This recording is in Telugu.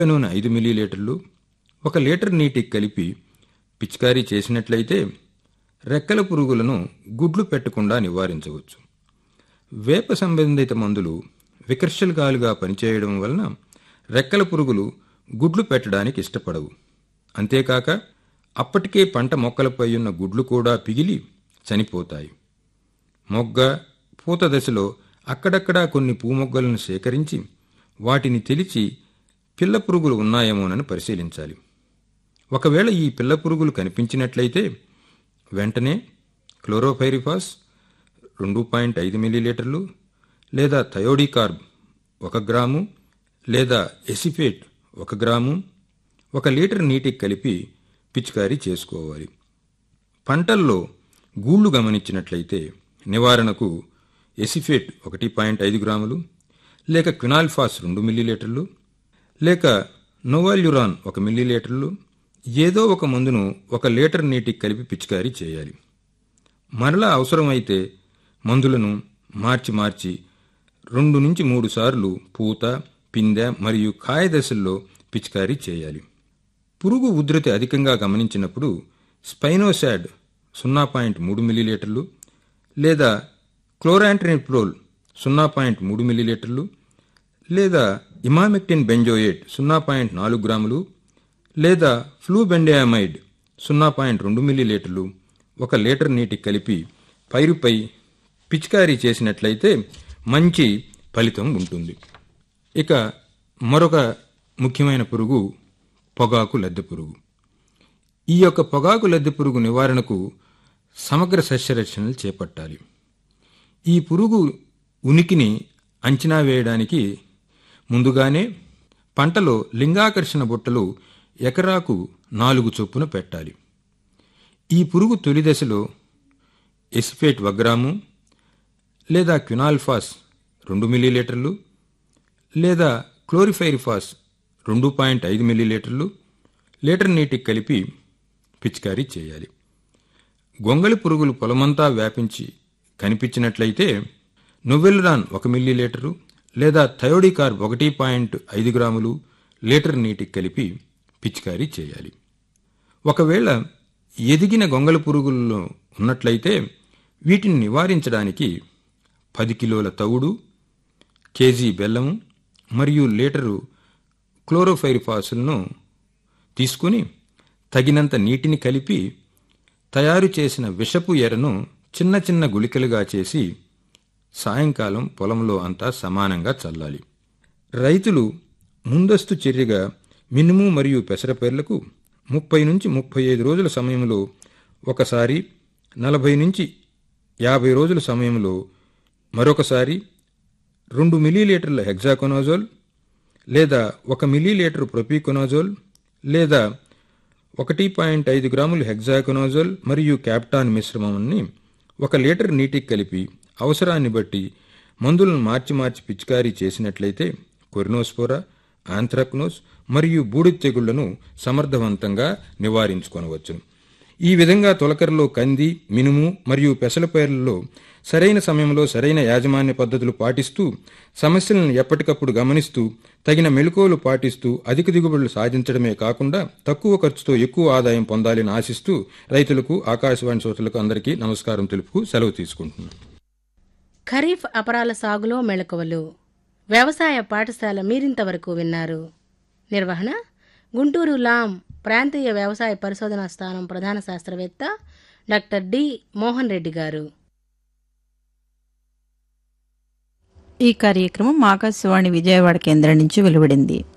నూనె ఐదు మిల్లీలీటర్లు ఒక లీటర్ నీటికి కలిపి పిచికారీ చేసినట్లయితే రెక్కల పురుగులను గుడ్లు పెట్టకుండా నివారించవచ్చు వేప సంబంధిత మందులు వికర్షకాలుగా పనిచేయడం వలన రెక్కల పురుగులు గుడ్లు పెట్టడానికి ఇష్టపడవు అంతేకాక అప్పటికే పంట మొక్కలపై ఉన్న గుడ్లు కూడా పిగిలి చనిపోతాయి మొగ్గ పూత దశలో అక్కడక్కడా కొన్ని పూమొగ్గలను సేకరించి వాటిని తెలిచి పిల్ల పురుగులు ఉన్నాయేమోనని పరిశీలించాలి ఒకవేళ ఈ పిల్ల పురుగులు కనిపించినట్లయితే వెంటనే క్లోరోఫైరిఫాస్ రెండు పాయింట్ ఐదు మిల్లీలీటర్లు లేదా థయోడికార్బ్ ఒక గ్రాము లేదా ఎసిఫేట్ ఒక గ్రాము ఒక లీటర్ నీటికి కలిపి పిచికారీ చేసుకోవాలి పంటల్లో గూళ్ళు గమనించినట్లయితే నివారణకు ఎసిఫేట్ ఒకటి పాయింట్ ఐదు గ్రాములు లేక క్వినాల్ఫాస్ రెండు మిల్లీలీటర్లు లేక నోవాల్యురాన్ ఒక మిల్లీలీటర్లు ఏదో ఒక మందును ఒక లీటర్ నీటికి కలిపి పిచికారీ చేయాలి మరలా అవసరమైతే మందులను మార్చి మార్చి రెండు నుంచి మూడు సార్లు పూత పిందె మరియు కాయ దశల్లో పిచికారీ చేయాలి పురుగు ఉధృతి అధికంగా గమనించినప్పుడు స్పైనోసాడ్ సున్నా పాయింట్ మూడు మిల్లీలీటర్లు లేదా క్లోరాంట్రినిప్రోల్ సున్నా పాయింట్ మూడు మిల్లీలీటర్లు లేదా ఇమామెక్టిన్ బెంజోయేట్ సున్నా పాయింట్ నాలుగు గ్రాములు లేదా ఫ్లూబెండియామైడ్ సున్నా పాయింట్ రెండు మిల్లీలీటర్లు ఒక లీటర్ నీటికి కలిపి పైరుపై పిచికారీ చేసినట్లయితే మంచి ఫలితం ఉంటుంది ఇక మరొక ముఖ్యమైన పురుగు పొగాకు లద్దె పురుగు ఈ యొక్క పొగాకు లద్దె పురుగు నివారణకు సమగ్ర సస్యరక్షణలు చేపట్టాలి ఈ పురుగు ఉనికిని అంచనా వేయడానికి ముందుగానే పంటలో లింగాకర్షణ బుట్టలు ఎకరాకు నాలుగు చొప్పున పెట్టాలి ఈ పురుగు తొలి దశలో ఎసిఫేట్ ఒక గ్రాము లేదా క్యునాల్ఫాస్ రెండు మిల్లీలీటర్లు లేదా క్లోరిఫైరిఫాస్ రెండు పాయింట్ ఐదు మిల్లీలీటర్లు లీటర్ నీటికి కలిపి పిచికారీ చేయాలి గొంగళి పురుగులు పొలమంతా వ్యాపించి కనిపించినట్లయితే నొవెల్రాన్ ఒక మిల్లీలీటరు లేదా థయోడికార్బ్ ఒకటి పాయింట్ ఐదు గ్రాములు లీటర్ నీటికి కలిపి పిచికారీ చేయాలి ఒకవేళ ఎదిగిన గొంగళి పురుగుల్లో ఉన్నట్లయితే వీటిని నివారించడానికి పది కిలోల తవుడు కేజీ బెల్లము మరియు లీటరు క్లోరోఫైరిఫాసులను తీసుకుని తగినంత నీటిని కలిపి తయారు చేసిన విషపు ఎరను చిన్న చిన్న గుళికలుగా చేసి సాయంకాలం పొలంలో అంతా సమానంగా చల్లాలి రైతులు ముందస్తు చర్యగా మినుము మరియు పెసరపేర్లకు ముప్పై నుంచి ముప్పై ఐదు రోజుల సమయంలో ఒకసారి నలభై నుంచి యాభై రోజుల సమయంలో మరొకసారి రెండు మిల్లీలీటర్ల హెగ్జాకొనాజోల్ లేదా ఒక మిల్లీలీటర్ ప్రొపీకొనాజోల్ లేదా ఒకటి పాయింట్ ఐదు గ్రాములు హెగ్జాకొనాజోల్ మరియు క్యాప్టాన్ మిశ్రమాన్ని ఒక లీటర్ నీటికి కలిపి అవసరాన్ని బట్టి మందులను మార్చి మార్చి పిచికారీ చేసినట్లయితే కొరినోస్పోరా ఆంథ్రాక్నోస్ మరియు బూడిద తెగుళ్లను సమర్థవంతంగా నివారించుకొనవచ్చును ఈ విధంగా తొలకరలో కంది మినుము మరియు పెసలపైర్లలో సరైన సమయంలో సరైన యాజమాన్య పద్ధతులు పాటిస్తూ సమస్యలను ఎప్పటికప్పుడు గమనిస్తూ తగిన మెళుకువలు పాటిస్తూ అధిక దిగుబడులు సాధించడమే కాకుండా తక్కువ ఖర్చుతో ఎక్కువ ఆదాయం పొందాలని ఆశిస్తూ రైతులకు ఆకాశవాణి శ్రోతలకు అందరికీ నమస్కారం తెలుపుకు సెలవు తీసుకుంటున్నాను ఖరీఫ్ అపరాల సాగులో మెళకువలు వ్యవసాయ పాఠశాల మీరింతవరకు విన్నారు నిర్వహణ గుంటూరు లాం ప్రాంతీయ వ్యవసాయ పరిశోధనా స్థానం ప్రధాన శాస్త్రవేత్త డాక్టర్ డి మోహన్ రెడ్డి గారు ఈ కార్యక్రమం ఆకాశవాణి విజయవాడ కేంద్రం నుంచి వెలువడింది